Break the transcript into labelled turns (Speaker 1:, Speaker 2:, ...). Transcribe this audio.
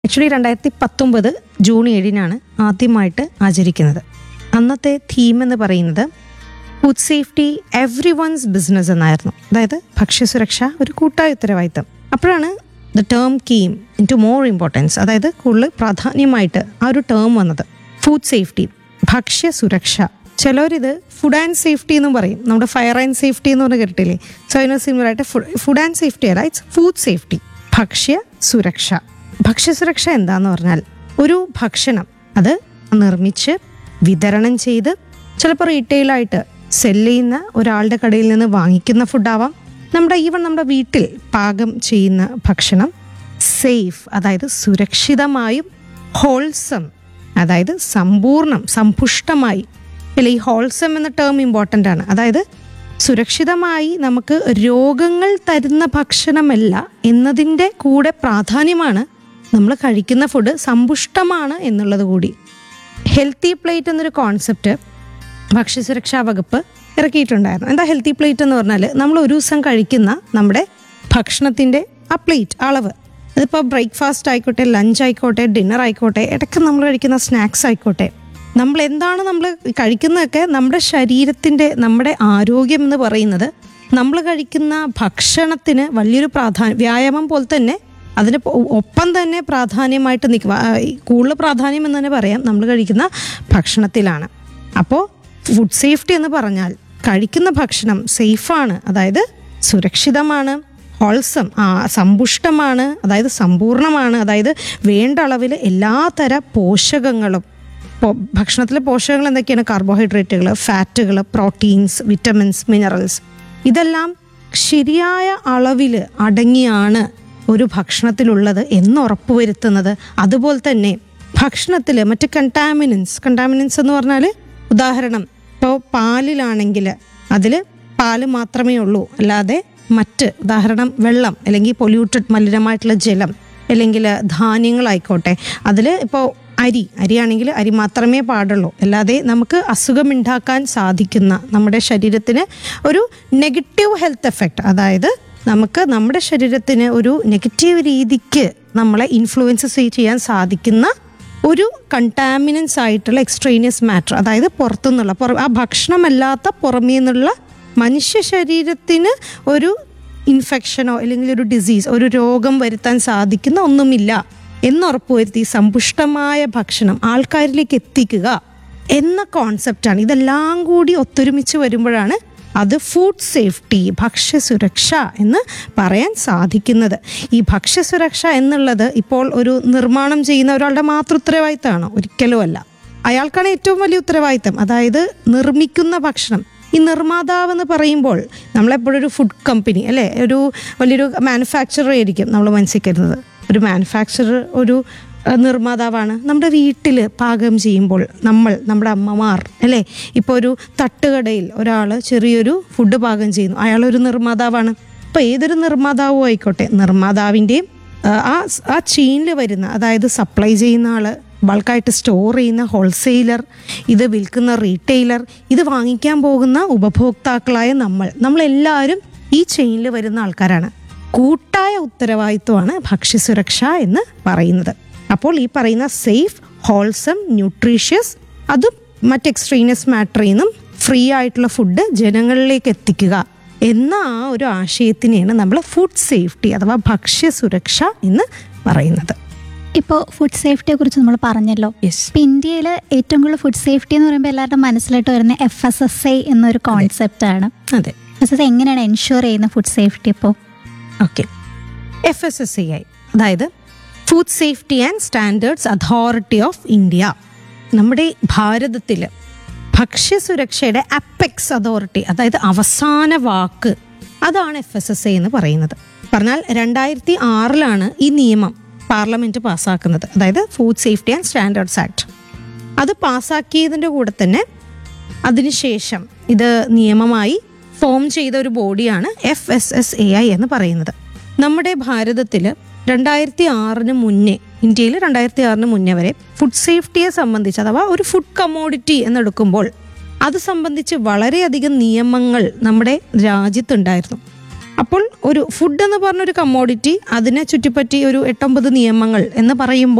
Speaker 1: actually രണ്ടായിരത്തി പത്തൊമ്പത് June ഏഴിനാണ് ആദ്യമായിട്ട് ആചരിക്കുന്നത് അന്നത്തെ തീം എന്ന് പറയുന്നത് food safety everyone's business എന്നായിരുന്നു അതായത് ഭക്ഷ്യസുരക്ഷ ഒരു കൂട്ടായ ഉത്തരവാദിത്തം അപ്പോഴാണ് the term came into more importance അതായത് കൂടുതൽ പ്രാധാന്യമായിട്ട് ആ ഒരു ടേം വന്നത് ഫുഡ് സേഫ്റ്റി ഭക്ഷ്യസുരക്ഷ ചിലവരിത് ഫുഡ് ആൻഡ് സേഫ്റ്റി എന്നും പറയും നമ്മുടെ ഫയർ ആൻഡ് സേഫ്റ്റി എന്ന് പറഞ്ഞ് കേട്ടില്ലേ സോ അതിന് സിമിലറായിട്ട് ഫുഡ് ആൻഡ് സേഫ്റ്റി അല്ല ഇറ്റ്സ് ഫുഡ് സേഫ്റ്റി ഭക്ഷ്യ സുരക്ഷ ഭക്ഷ്യസുരക്ഷ എന്താന്ന് പറഞ്ഞാൽ ഒരു ഭക്ഷണം അത് നിർമ്മിച്ച് വിതരണം ചെയ്ത് ചിലപ്പോൾ റീറ്റെയിലായിട്ട് സെല് ചെയ്യുന്ന ഒരാളുടെ കടയിൽ നിന്ന് വാങ്ങിക്കുന്ന ഫുഡാവാം നമ്മുടെ ഈവൻ നമ്മുടെ വീട്ടിൽ പാകം ചെയ്യുന്ന ഭക്ഷണം സേഫ് അതായത് സുരക്ഷിതമായും ഹോൾസം അതായത് സമ്പൂർണം സമ്പുഷ്ടമായി അല്ല ഈ ഹോൾസം എന്ന ടേം ഇമ്പോർട്ടൻ്റ് ആണ് അതായത് സുരക്ഷിതമായി നമുക്ക് രോഗങ്ങൾ തരുന്ന ഭക്ഷണമല്ല എന്നതിൻ്റെ കൂടെ പ്രാധാന്യമാണ് നമ്മൾ കഴിക്കുന്ന ഫുഡ് സമ്പുഷ്ടമാണ് എന്നുള്ളത് കൂടി ഹെൽത്തി പ്ലേറ്റ് എന്നൊരു കോൺസെപ്റ്റ് ഭക്ഷ്യസുരക്ഷാ വകുപ്പ് ഇറക്കിയിട്ടുണ്ടായിരുന്നു എന്താ ഹെൽത്തി പ്ലേറ്റ് എന്ന് പറഞ്ഞാൽ നമ്മൾ ഒരു ദിവസം കഴിക്കുന്ന നമ്മുടെ ഭക്ഷണത്തിൻ്റെ ആ പ്ലേറ്റ് അളവ് അതിപ്പോൾ ബ്രേക്ക്ഫാസ്റ്റ് ആയിക്കോട്ടെ ലഞ്ച് ആയിക്കോട്ടെ ഡിന്നർ ആയിക്കോട്ടെ ഇടയ്ക്ക് നമ്മൾ കഴിക്കുന്ന സ്നാക്സ് ആയിക്കോട്ടെ നമ്മൾ എന്താണ് നമ്മൾ കഴിക്കുന്നതൊക്കെ നമ്മുടെ ശരീരത്തിൻ്റെ നമ്മുടെ ആരോഗ്യം എന്ന് പറയുന്നത് നമ്മൾ കഴിക്കുന്ന ഭക്ഷണത്തിന് വലിയൊരു പ്രാധാന്യം വ്യായാമം പോലെ തന്നെ അതിന് പൊ- ഒപ്പം തന്നെ പ്രാധാന്യമായിട്ട് നിൽക്കുക കൂടുതൽ പ്രാധാന്യം എന്ന് തന്നെ പറയാം നമ്മൾ കഴിക്കുന്ന ഭക്ഷണത്തിലാണ് അപ്പോൾ ഫുഡ് സേഫ്റ്റി എന്ന് പറഞ്ഞാൽ കഴിക്കുന്ന ഭക്ഷണം സേഫാണ് അതായത് സുരക്ഷിതമാണ് ഹോൾസം ആ സമ്പുഷ്ടമാണ് അതായത് സമ്പൂർണ്ണമാണ് അതായത് വേണ്ട അളവിൽ എല്ലാതര പോഷകങ്ങളും ഇപ്പോൾ ഭക്ഷണത്തിലെ പോഷകങ്ങൾ എന്തൊക്കെയാണ് കാർബോഹൈഡ്രേറ്റുകൾ ഫാറ്റുകൾ പ്രോട്ടീൻസ് വിറ്റമിൻസ് മിനറൽസ് ഇതെല്ലാം ശരിയായ അളവിൽ അടങ്ങിയാണ് ഒരു ഭക്ഷണത്തിലുള്ളത് എന്ന് ഉറപ്പുവരുത്തുന്നത് അതുപോലെ തന്നെ ഭക്ഷണത്തിൽ മറ്റ് കണ്ടാമിനൻസ് കണ്ടാമിനൻസ് എന്ന് പറഞ്ഞാൽ ഉദാഹരണം ഇപ്പോൾ പാലിലാണെങ്കിൽ അതിൽ പാല് മാത്രമേ ഉള്ളൂ അല്ലാതെ മറ്റ് ഉദാഹരണം വെള്ളം അല്ലെങ്കിൽ പൊല്യൂട്ടഡ് മലിനമായിട്ടുള്ള ജലം അല്ലെങ്കിൽ ധാന്യങ്ങളായിക്കോട്ടെ അതിൽ ഇപ്പോൾ അരി അരിയാണെങ്കിൽ അരി മാത്രമേ പാടുള്ളൂ അല്ലാതെ നമുക്ക് അസുഖമുണ്ടാക്കാൻ സാധിക്കുന്ന നമ്മുടെ ശരീരത്തിന് ഒരു നെഗറ്റീവ് ഹെൽത്ത് എഫക്റ്റ് അതായത് നമുക്ക് നമ്മുടെ ശരീരത്തിന് ഒരു നെഗറ്റീവ് രീതിക്ക് നമ്മളെ ഇൻഫ്ലുവൻസ് ചെയ്യാൻ സാധിക്കുന്ന ഒരു കണ്ടാമിനൻസ് ആയിട്ടുള്ള എക്സ്ട്രേനിയസ് മാറ്റർ അതായത് പുറത്തുനിന്നുള്ള പുറ ആ ഭക്ഷണമല്ലാത്ത പുറമേ നിന്നുള്ള മനുഷ്യ ശരീരത്തിന് ഒരു ഇൻഫെക്ഷനോ അല്ലെങ്കിൽ ഒരു ഡിസീസ് ഒരു രോഗം വരുത്താൻ സാധിക്കുന്ന ഒന്നുമില്ല എന്നുറപ്പുവരുത്തി സമ്പുഷ്ടമായ ഭക്ഷണം ആൾക്കാരിലേക്ക് എത്തിക്കുക എന്ന കോൺസെപ്റ്റാണ് ഇതെല്ലാം കൂടി ഒത്തൊരുമിച്ച് വരുമ്പോഴാണ് അത് ഫുഡ് സേഫ്റ്റി ഭക്ഷ്യസുരക്ഷ എന്ന് പറയാൻ സാധിക്കുന്നത് ഈ ഭക്ഷ്യസുരക്ഷ എന്നുള്ളത് ഇപ്പോൾ ഒരു നിർമ്മാണം ചെയ്യുന്ന ഒരാളുടെ മാത്രം ഉത്തരവാദിത്തമാണോ ഒരിക്കലും അല്ല അയാൾക്കാണ് ഏറ്റവും വലിയ ഉത്തരവാദിത്തം അതായത് നിർമ്മിക്കുന്ന ഭക്ഷണം ഈ നിർമ്മാതാവ് എന്ന് പറയുമ്പോൾ നമ്മളെപ്പോഴും ഒരു ഫുഡ് കമ്പനി അല്ലേ ഒരു വലിയൊരു മാനുഫാക്ചറർ ആയിരിക്കും നമ്മൾ മനസ്സിൽ കരുതുന്നത് ഒരു മാനുഫാക്ചറർ ഒരു അഹ് നിർമ്മാതാവാണ് നമ്മുടെ വീട്ടിൽ പാകം ചെയ്യുമ്പോൾ നമ്മൾ നമ്മുടെ അമ്മമാർ അല്ലേ ഇപ്പോൾ ഒരു തട്ടുകടയിൽ ഒരാൾ ചെറിയൊരു ഫുഡ് പാകം ചെയ്യുന്നു അയാളൊരു നിർമ്മാതാവാണ് ഇപ്പോൾ ഏതൊരു നിർമ്മാതാവും ആയിക്കോട്ടെ നിർമ്മാതാവിൻ്റെയും ആഹ് ആ ആ ചെയിനിൽ വരുന്ന അതായത് സപ്ലൈ ചെയ്യുന്ന ആള് ബൾക്കായിട്ട് സ്റ്റോർ ചെയ്യുന്ന ഹോൾസെയിലർ ഇത് വിൽക്കുന്ന റീറ്റെയിലർ ഇത് വാങ്ങിക്കാൻ പോകുന്ന ഉപഭോക്താക്കളായ നമ്മൾ നമ്മളെല്ലാവരും ഈ ചെയിനിൽ വരുന്ന ആൾക്കാരാണ് കൂട്ടായ ഉത്തരവാദിത്വമാണ് ഭക്ഷ്യസുരക്ഷ എന്ന് പറയുന്നത് അപ്പോൾ ഈ പറയുന്ന സേഫ് ഹോൾസം ന്യൂട്രീഷ്യസ് അതും മറ്റ് എക്സ്ട്രീനിയസ് മാറ്ററിൽ നിന്നും ഫ്രീ ആയിട്ടുള്ള ഫുഡ് ജനങ്ങളിലേക്ക് എത്തിക്കുക എന്ന ആ ഒരു ആശയത്തിനെയാണ് നമ്മൾ ഫുഡ് സേഫ്റ്റി അഥവാ ഭക്ഷ്യസുരക്ഷ എന്ന് പറയുന്നത്
Speaker 2: ഇപ്പോൾ ഫുഡ് സേഫ്റ്റിയെ കുറിച്ച് നമ്മൾ പറഞ്ഞല്ലോ
Speaker 1: യെസ്
Speaker 2: ഇപ്പം ഇന്ത്യയിൽ ഏറ്റവും കൂടുതൽ ഫുഡ് സേഫ്റ്റി എന്ന് പറയുമ്പോൾ എല്ലാവരുടെ മനസ്സിലായിട്ട് വരുന്ന എഫ് എസ് എസ് ഐ എന്നൊരു കോൺസെപ്റ്റ് ആണ്
Speaker 1: അതെ
Speaker 2: എഫ് എസ് എസ് ഐ എങ്ങനെയാണ് എൻഷുർ ചെയ്യുന്ന ഫുഡ് സേഫ്റ്റി ഇപ്പോൾ
Speaker 1: okay F S S I അതായത് food safety and standards authority of India നമ്മുടെ ഭാരതത്തിൽ ഭക്ഷ്യസുരക്ഷയുടെ അപ്പെക്സ് അതോറിറ്റി അതായത് അവസാന വാക്ക് അതാണ് എഫ് എസ് എസ് ഐ എന്ന് പറയുന്നത് പറഞ്ഞാൽ രണ്ടായിരത്തി ആറിലാണ് ഈ നിയമം പാർലമെന്റ് പാസ്സാക്കുന്നത് അതായത് food safety and standards act അത് പാസ്സാക്കിയതിൻ്റെ കൂടെ തന്നെ അതിനുശേഷം ഇത് നിയമമായി ഫോം ചെയ്ത ഒരു ബോഡിയാണ് F S S A I എന്ന് പറയുന്നത് നമ്മുടെ ഭാരതത്തിൽ രണ്ടായിരത്തി ആറിന് മുന്നേ ഇന്ത്യയിൽ രണ്ടായിരത്തി ആറിന് മുന്നേ വരെ ഫുഡ് സേഫ്റ്റിയെ സംബന്ധിച്ച് അഥവാ ഒരു ഫുഡ് കമ്മോഡിറ്റി എന്നെടുക്കുമ്പോൾ അത് സംബന്ധിച്ച് വളരെയധികം നിയമങ്ങൾ നമ്മുടെ രാജ്യത്തുണ്ടായിരുന്നു അപ്പോൾ ഒരു ഫുഡ് എന്ന് പറഞ്ഞൊരു കമ്മോഡിറ്റി അതിനെ ചുറ്റിപ്പറ്റി ഒരു എട്ടൊമ്പത് നിയമങ്ങൾ എന്ന് പറയുമ്പോൾ